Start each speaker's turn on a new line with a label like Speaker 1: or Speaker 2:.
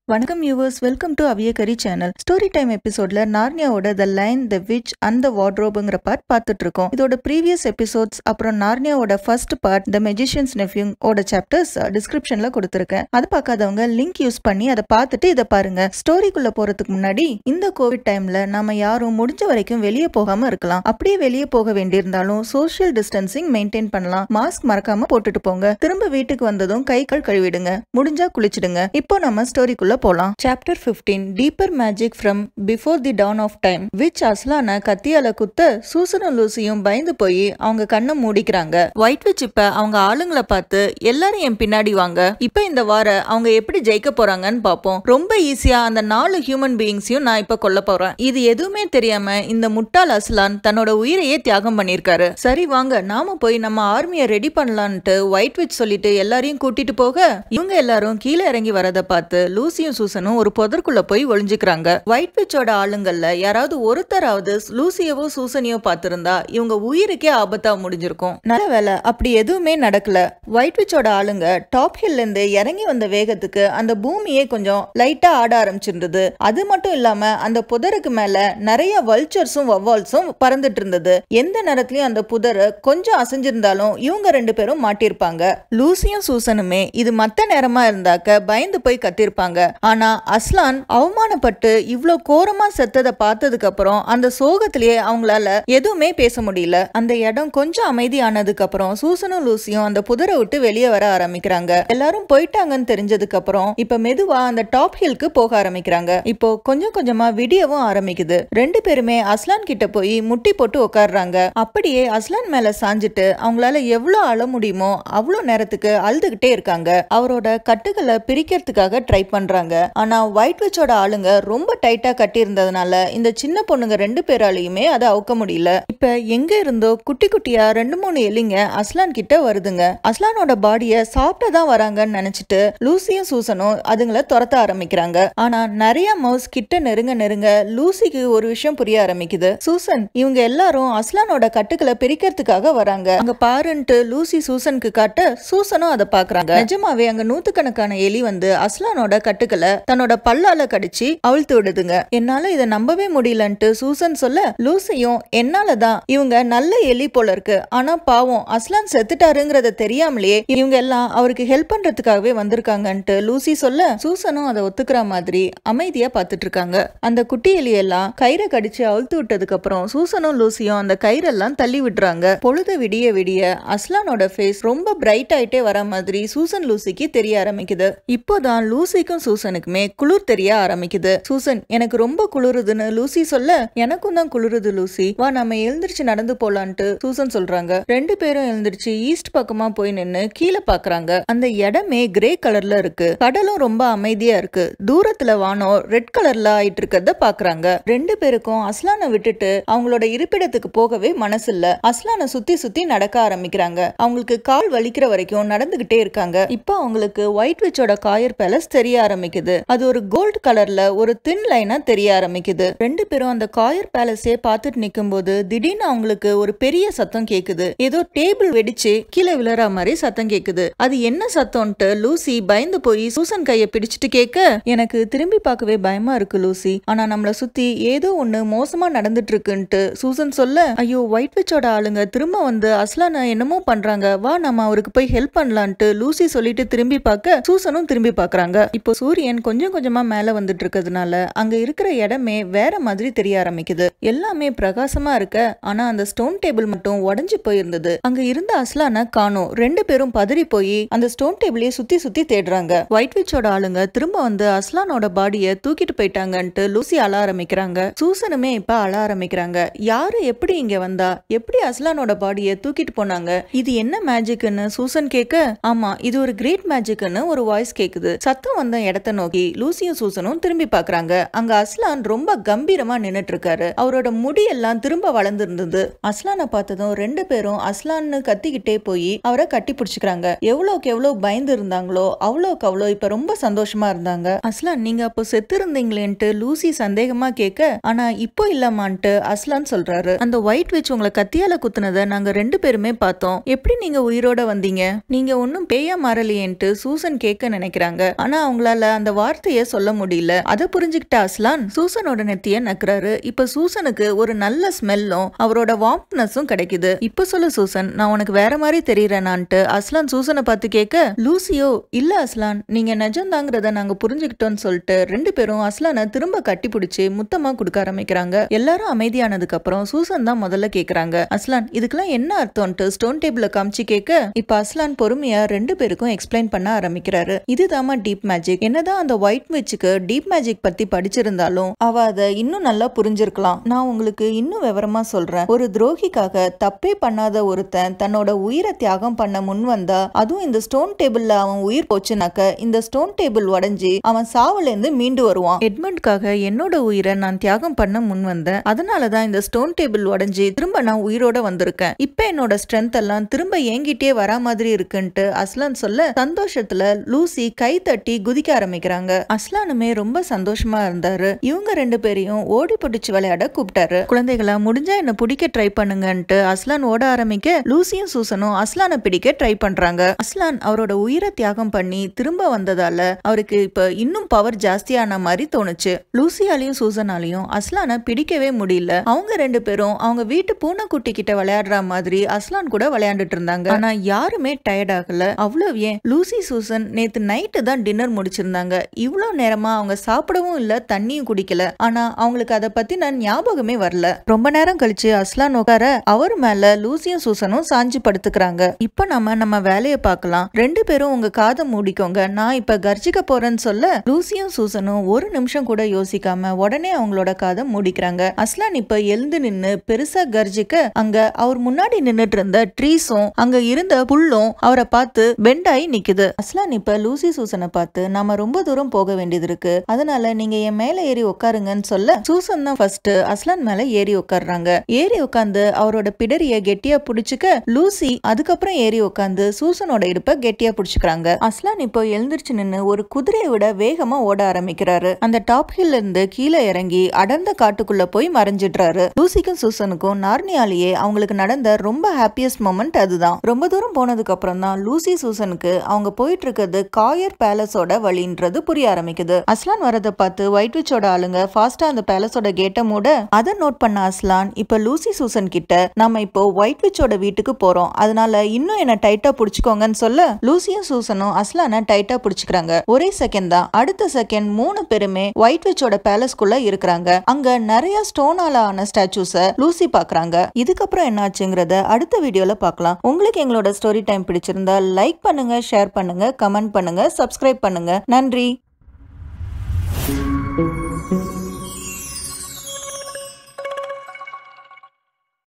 Speaker 1: வணக்கம் yours welcome to அவியகரி channel story time எபிசோட்ல நார்னியாவோட the lion the witch and the வார்ட்ரோபுங்கிற பார்ட் பார்த்துட்டு இருக்கோம் இதோட ப்ரீவியஸ் எபிசோட்ஸ் அப்புறம் நார்னியாவோட first part the magician's nephew ஓட சாப்டர்ஸ் டிஸ்கிரிப்ஷன்ல கொடுத்துருக்கேன் அதை பார்க்காதவங்க லிங்க் யூஸ் பண்ணி அதை பார்த்துட்டு இதை பாருங்க ஸ்டோரிக்குள்ள போறதுக்கு முன்னாடி இந்த கோவிட் டைம்ல நாம யாரும் முடிஞ்ச வரைக்கும் வெளியே போகாம இருக்கலாம் அப்படியே வெளியே போக வேண்டியிருந்தாலும் சோஷியல் டிஸ்டன்சிங் மெயின்டைன் பண்ணலாம் மாஸ்க் மறக்காம போட்டுட்டு போங்க திரும்ப வீட்டுக்கு வந்ததும் கை கால் கழுவிடுங்க முடிஞ்சா குளிச்சிடுங்க இப்போ நம்ம ஸ்டோரிக்குள்ள போலாம் chapter 15 deeper magic from before the dawn of time witch அஸ்லான கத்தியால குத்த சூசனும் லூசியும் பயந்து போய் அவங்க கண்ணை மூடிக்கிறாங்க ஒயிட் விச் இப்ப அவங்க ஆளுங்களை பார்த்து எல்லாரும் என் பின்னாடி வாங்க இப்ப இந்த வார அவங்க எப்படி ஜெயிக்க போறாங்கன்னு பாப்போம் ரொம்ப ஈஸியா அந்த நாலு ஹியூமன் பீயிங்ஸையும் நான் இப்ப கொல்ல போறேன் இது எதுவுமே தெரியாம இந்த முட்டாள் அஸ்லான் தன்னோட உயிரையே தியாகம் பண்ணிருக்காரு சரி வாங்க நாம போய் நம்ம ஆர்மியை ரெடி பண்ணலான்ட்டு ஒயிட் விச் சொல்லிட்டு எல்லாரையும் கூட்டிட்டு போக இவங்க எல்லாரும் கீழே இறங்கி வரதை பார்த்து லூசியும் சூசனும் ஒரு புதற்குள்ள போய் ஒளிஞ்சுக்கிறாங்க ஒயிட் விச்சோட ஆளுங்கள்ல யாராவது ஒருத்தராவது லூசியவோ சூசனையோ பார்த்திருந்தா இவங்க உயிருக்கே ஆபத்தா முடிஞ்சிருக்கும் நல்ல வேலை அப்படி எதுவுமே நடக்கல ஒயிட் விச்சோட ஆளுங்க டாப் ஹில்ல இருந்து இறங்கி வந்த வேகத்துக்கு அந்த பூமியே கொஞ்சம் லைட்டா ஆட ஆரம்பிச்சிருந்தது அது மட்டும் இல்லாம அந்த புதருக்கு மேல நிறைய வல்ச்சர்ஸும் வவ்வால்ஸும் பறந்துட்டு இருந்தது எந்த நேரத்திலயும் அந்த புதர் கொஞ்சம் அசைஞ்சிருந்தாலும் இவங்க ரெண்டு பேரும் மாட்டிருப்பாங்க லூசியும் சூசனுமே இது மத்த நேரமா இருந்தாக்க பயந்து போய் கத்திருப்பாங்க ஆனா அஸ்லான் அவமானப்பட்டு இவ்ளோ கோரமா செத்ததை பார்த்ததுக்கு அப்புறம் அந்த சோகத்திலேயே அவங்களால எதுவுமே பேச முடியல அந்த இடம் கொஞ்சம் அமைதியானதுக்கு அப்புறம் சூசனும் லூசியும் அந்த புதரை விட்டு வெளியே வர ஆரம்பிக்கிறாங்க எல்லாரும் போயிட்டாங்கன்னு தெரிஞ்சதுக்கு அப்புறம் இப்ப மெதுவா அந்த டாப் ஹில்க்கு போக ஆரம்பிக்கிறாங்க இப்போ கொஞ்சம் கொஞ்சமா விடியவும் ஆரம்பிக்குது ரெண்டு பேருமே அஸ்லான் கிட்ட போய் முட்டி போட்டு உட்காடுறாங்க அப்படியே அஸ்லான் மேல சாஞ்சிட்டு அவங்களால எவ்வளவு அழ முடியுமோ அவ்வளவு நேரத்துக்கு அழுதுகிட்டே இருக்காங்க அவரோட கட்டுகளை பிரிக்கிறதுக்காக ட்ரை பண்றாங்க ஆனா ஒயிட் விச்சோட ஆளுங்க ரொம்ப டைட்டா கட்டி இருந்ததுனால இந்த சின்ன பொண்ணுங்க ரெண்டு பேராலையுமே அதை அவுக்க முடியல இப்ப எங்க இருந்தோ குட்டி குட்டியா ரெண்டு மூணு எலிங்க அஸ்லான் கிட்ட வருதுங்க அஸ்லானோட பாடிய சாப்பிட்ட தான் வராங்கன்னு நினைச்சிட்டு லூசியும் சூசனும் அதுங்கள துரத்த ஆரம்பிக்கிறாங்க ஆனா நிறைய மவுஸ் கிட்ட நெருங்க நெருங்க லூசிக்கு ஒரு விஷயம் புரிய ஆரம்பிக்குது சூசன் இவங்க எல்லாரும் அஸ்லானோட கட்டுக்களை பிரிக்கிறதுக்காக வராங்க அங்க பாருன்ட்டு லூசி சூசனுக்கு காட்ட சூசனும் அதை பாக்குறாங்க நிஜமாவே அங்க நூத்துக்கணக்கான எலி வந்து அஸ்லானோட கட்டுக்களை தன்னோட பல்லால கடிச்சு அவிழ்த்து விடுதுங்க என்னால இதை நம்பவே முடியலன்ட்டு சூசன் சொல்ல லூசியும் என்னாலதான் இவங்க நல்ல எலி போல இருக்கு ஆனா பாவம் அஸ்லான் செத்துட்டாருங்கிறத தெரியாமலேயே இவங்க எல்லாம் அவருக்கு ஹெல்ப் பண்றதுக்காகவே வந்திருக்காங்கன்ட்டு லூசி சொல்ல சூசனும் அதை ஒத்துக்கிற மாதிரி அமைதியா பார்த்துட்டு இருக்காங்க அந்த குட்டி எலியெல்லாம் கயிறை கடிச்சு அவுழ்த்து விட்டதுக்கு அப்புறம் சூசனும் லூசியும் அந்த கயிறெல்லாம் தள்ளி விடுறாங்க பொழுது விடிய விடிய அஸ்லானோட ஃபேஸ் ரொம்ப பிரைட் ஆயிட்டே வர மாதிரி சூசன் லூசிக்கு தெரிய ஆரம்பிக்குது இப்போதான் லூசிக்கும் சூசனுக்குமே குளிர் தெரிய ஆரம்பிக்குது சூசன் எனக்கு ரொம்ப குளிருதுன்னு லூசி சொல்ல எனக்கும் தான் குளிருது லூசி வா நம்ம எழுந்திருச்சு நடந்து போலான்ட்டு சூசன் சொல்றாங்க ரெண்டு பேரும் எழுந்திருச்சு ஈஸ்ட் பக்கமா போய் நின்னு கீழே பாக்குறாங்க அந்த இடமே கிரே கலர்ல இருக்கு கடலும் ரொம்ப அமைதியா இருக்கு தூரத்துல வானம் ரெட் கலர்ல ஆயிட்டு இருக்கிறத பாக்குறாங்க ரெண்டு பேருக்கும் அஸ்லானை விட்டுட்டு அவங்களோட இருப்பிடத்துக்கு போகவே மனசு இல்ல அஸ்லானை சுத்தி சுத்தி நடக்க ஆரம்பிக்கிறாங்க அவங்களுக்கு கால் வலிக்கிற வரைக்கும் நடந்துகிட்டே இருக்காங்க இப்போ அவங்களுக்கு ஒயிட் விச்சோட காயர் பேலஸ் தெரிய ஆரம்பிக்குது அது ஒரு கோல்ட் கலர்ல ஒரு தின் லைனா தெரிய ஆரம்பிக்குது ரெண்டு பேரும் அந்த காயர் பேலஸே பார்த்துட்டு நிக்கும் போது திடீர்னு அவங்களுக்கு ஒரு பெரிய சத்தம் கேக்குது ஏதோ டேபிள் வெடிச்சு கீழே விழற மாதிரி சத்தம் கேக்குது அது என்ன சத்தம்ட்டு லூசி பயந்து போய் சூசன் கைய பிடிச்சிட்டு கேட்க எனக்கு திரும்பி பார்க்கவே பயமா இருக்கு லூசி ஆனா நம்மள சுத்தி ஏதோ ஒண்ணு மோசமா நடந்துட்டு இருக்குன்ட்டு சூசன் சொல்ல ஐயோ ஒயிட் விச்சோட ஆளுங்க திரும்ப வந்து அஸ்லான என்னமோ பண்றாங்க வா நம்ம அவருக்கு போய் ஹெல்ப் பண்ணலான்ட்டு லூசி சொல்லிட்டு திரும்பி பார்க்க சூசனும் திரும்பி பார்க்கறாங்க இப்போ சூரியன் கொஞ்சம் கொஞ்சமா மேல வந்துட்டு இருக்கிறதுனால அங்க இருக்கிற இடமே வேற மாதிரி தெரிய ஆரம்பிக்குது எல்லாமே பிரகாசமா இருக்க ஆனா அந்த ஸ்டோன் டேபிள் மட்டும் உடைஞ்சு போயிருந்தது அங்க இருந்த அஸ்லான காணோம் ரெண்டு பேரும் பதறி போய் அந்த ஸ்டோன் டேபிளையே சுத்தி சுத்தி தேடுறாங்க ஒயிட் விச்சோட ஆளுங்க திரும்ப வந்து அஸ்லானோட பாடிய தூக்கிட்டு போயிட்டாங்கன்ட்டு லூசி அழ ஆரம்பிக்கிறாங்க சூசனுமே இப்ப அழ ஆரம்பிக்கிறாங்க யாரு எப்படி இங்க வந்தா எப்படி அஸ்லானோட பாடிய தூக்கிட்டு போனாங்க இது என்ன மேஜிக்னு சூசன் கேட்க ஆமா இது ஒரு கிரேட் மேஜிக்னு ஒரு வாய்ஸ் கேக்குது சத்தம் வந்த இடத்த நோக்கி லூசியும் சூசனும் திரும்பி பாக்குறாங்க அங்க அஸ்லான் ரொம்ப கம்பீரமா நின்னுட்டு இருக்காரு அவரோட முடி எல்லாம் திரும்ப வளர்ந்துருந்தது அஸ்லானை பார்த்ததும் ரெண்டு பேரும் அஸ்லான்னு கத்திக்கிட்டே போய் அவரை கட்டி பிடிச்சிக்கிறாங்க எவ்வளவுக்கு எவ்வளவு பயந்து இருந்தாங்களோ அவ்வளோக்கு அவ்வளோ இப்ப ரொம்ப சந்தோஷமா இருந்தாங்க அஸ்லான் நீங்க அப்போ செத்து இருந்தீங்களேன்ட்டு லூசி சந்தேகமா கேட்க ஆனா இப்போ இல்லமான்ட்டு அஸ்லான் சொல்றாரு அந்த ஒயிட் விச் உங்களை கத்தியால குத்துனதை நாங்க ரெண்டு பேருமே பார்த்தோம் எப்படி நீங்க உயிரோட வந்தீங்க நீங்க ஒன்னும் பேயா மாறலையேன்ட்டு சூசன் கேட்க நினைக்கிறாங்க ஆனா அவங்களால அந்த வார்த்தையை சொல்ல முடியல அதை புரிஞ்சுக்கிட்ட அஸ்லான் சூசனோட நெத்திய நக்குறாரு இப்ப சூசனுக்கு ஒரு நல்ல ஸ்மெல்லும் அவரோட வார்ம்னஸும் கிடைக்குது இப்ப சொல்லு சூசன் நான் உனக்கு வேற மாதிரி தெரியறேனான்ட்டு அஸ்லான் சூசனை பார்த்து கேட்க லூசியோ இல்ல அஸ்லான் நீங்க நிஜம்தாங்கிறத நாங்க புரிஞ்சுக்கிட்டோம்னு சொல்லிட்டு ரெண்டு பேரும் அஸ்லானை திரும்ப கட்டி பிடிச்சி முத்தமா கொடுக்க ஆரம்பிக்கிறாங்க எல்லாரும் அமைதியானதுக்கு அப்புறம் சூசன் தான் முதல்ல கேக்குறாங்க அஸ்லான் இதுக்கெல்லாம் என்ன அர்த்தம்ட்டு ஸ்டோன் டேபிள காமிச்சு கேட்க இப்ப அஸ்லான் பொறுமையா ரெண்டு பேருக்கும் எக்ஸ்பிளைன் பண்ண ஆரம்பிக்கிறாரு இதுதாம்மா டீப் மேஜிக் என்னதான் அந்த ஒயிட் விச்சுக்கு டீப் மேஜிக் பத்தி படிச்சிருந்தாலும் அவ அதை இன்னும் நல்லா புரிஞ்சிருக்கலாம் நான் உங்களுக்கு இன்னும் விவரமா சொல்றேன் ஒரு துரோகிக்காக தப்பே பண்ணாத ஒருத்தன் தன்னோட உயிரை தியாகம் பண்ண முன் வந்தா அதுவும் இந்த ஸ்டோன் டேபிள்ல அவன் உயிர் போச்சுனாக்க இந்த ஸ்டோன் டேபிள் உடைஞ்சு அவன் சாவுல இருந்து மீண்டு வருவான் எட்மண்ட்காக என்னோட உயிரை நான் தியாகம் பண்ண முன் வந்தேன் அதனாலதான் இந்த ஸ்டோன் டேபிள் உடைஞ்சு திரும்ப நான் உயிரோட வந்திருக்கேன் இப்ப என்னோட ஸ்ட்ரென்த் எல்லாம் திரும்ப ஏங்கிட்டே வரா மாதிரி இருக்குன்ட்டு அஸ்லான் சொல்ல சந்தோஷத்துல லூசி கை தட்டி குதிக்க ஆரம்பிக்கிறாங்க அஸ்லானுமே ரொம்ப சந்தோஷமா இருந்தாரு இவங்க ரெண்டு பேரையும் ஓடி பிடிச்சு விளையாட கூப்பிட்டாரு குழந்தைகளா முடிஞ்சா என்ன பிடிக்க ட்ரை பண்ணுங்கன்ட்டு அஸ்லான் ஓட ஆரம்பிக்க லூசியும் சூசனும் அஸ்லானை பிடிக்க ட்ரை பண்றாங்க அஸ்லான் அவரோட உயிரை தியாகம் பண்ணி திரும்ப வந்ததால அவருக்கு இப்ப இன்னும் பவர் ஜாஸ்தியான மாதிரி தோணுச்சு லூசியாலையும் சூசனாலையும் அஸ்லானை பிடிக்கவே முடியல அவங்க ரெண்டு பேரும் அவங்க வீட்டு பூனைக்குட்டி கிட்ட விளையாடுற மாதிரி அஸ்லான் கூட விளையாண்டுட்டு இருந்தாங்க ஆனா யாருமே டயர்ட் ஆகல அவ்வளவு ஏன் லூசி சூசன் நேத்து நைட்டு தான் டின்னர் முடிச்சிருந்தாங்க இவ்வளவு நேரமா அவங்க சாப்பிடவும் இல்ல தண்ணியும் குடிக்கல ஆனா அவங்களுக்கு அதை பத்தின ஞாபகமே வரல ரொம்ப நேரம் கழிச்சு அஸ்லான் உட்கார அவர் மேல லூசியும் சூசனும் சாஞ்சு படுத்துக்கிறாங்க இப்ப நம்ம நம்ம வேலையை பார்க்கலாம் ரெண்டு பேரும் உங்க காதை மூடிக்கோங்க நான் இப்ப கர்ஜிக்க போறேன்னு சொல்ல லூசியும் சூசனும் ஒரு நிமிஷம் கூட யோசிக்காம உடனே அவங்களோட காதை மூடிக்கிறாங்க அஸ்லான் இப்ப எழுந்து நின்னு பெருசா கர்ஜிக்க அங்க அவர் முன்னாடி நின்னுட்டு இருந்த ட்ரீஸும் அங்க இருந்த புல்லும் அவரை பார்த்து பெண்டாயி நிக்குது அஸ்லான் இப்ப லூசி சூசனை பார்த்து நாம ரொம்ப தூரம் போக வேண்டியது இருக்கு அதனால நீங்க என் மேல ஏறி உட்காருங்கன்னு சொல்ல சூசன் தான் ஃபர்ஸ்ட் அஸ்லான் மேல ஏறி உட்கார்றாங்க ஏறி உட்காந்து அவரோட பிடரிய கெட்டியா புடிச்சுக்க லூசி அதுக்கப்புறம் ஏறி உட்காந்து சூசனோட இடுப்ப கெட்டியா புடிச்சுக்கிறாங்க அஸ்லான் இப்போ எழுந்திருச்சு நின்னு ஒரு குதிரையை விட வேகமா ஓட ஆரம்பிக்கிறாரு அந்த டாப் ஹில்ல இருந்து கீழே இறங்கி அடர்ந்த காட்டுக்குள்ள போய் மறைஞ்சிடுறாரு லூசிக்கும் சூசனுக்கும் நார்னியாலேயே அவங்களுக்கு நடந்த ரொம்ப ஹாப்பியஸ்ட் மொமெண்ட் அதுதான் ரொம்ப தூரம் போனதுக்கு அப்புறம் தான் லூசி சூசனுக்கு அவங்க போயிட்டு இருக்கிறது காயர் பேலஸோட வழின்றது புரிய ஆரம்பிக்குது அஸ்லான் வரதை பார்த்து ஒயிட் விச்சோட ஆளுங்க ஃபாஸ்டா அந்த பேலஸோட கேட்டை மூட அதை நோட் பண்ண அஸ்லான் இப்ப லூசி சூசன் கிட்ட நம்ம இப்போ ஒயிட் விச்சோட வீட்டுக்கு போறோம் அதனால இன்னும் என்ன டைட்டா புடிச்சுக்கோங்கன்னு சொல்ல லூசியும் சூசனும் அஸ்லான டைட்டா புடிச்சுக்கிறாங்க ஒரே செகண்ட் தான் அடுத்த செகண்ட் மூணு பேருமே ஒயிட் விச்சோட பேலஸ்குள்ள இருக்கிறாங்க அங்க நிறைய ஸ்டோனால ஆன ஸ்டாச்சூஸ லூசி பாக்குறாங்க இதுக்கப்புறம் என்னாச்சுங்கிறத அடுத்த வீடியோல பார்க்கலாம் உங்களுக்கு எங்களோட ஸ்டோரி டைம் பிடிச்சிருந்தா லைக் பண்ணுங்க ஷேர் பண்ணுங்க கமெண்ட் பண்ணுங்க சப்ஸ்கிரைப் பண்ணுங்க நன்றி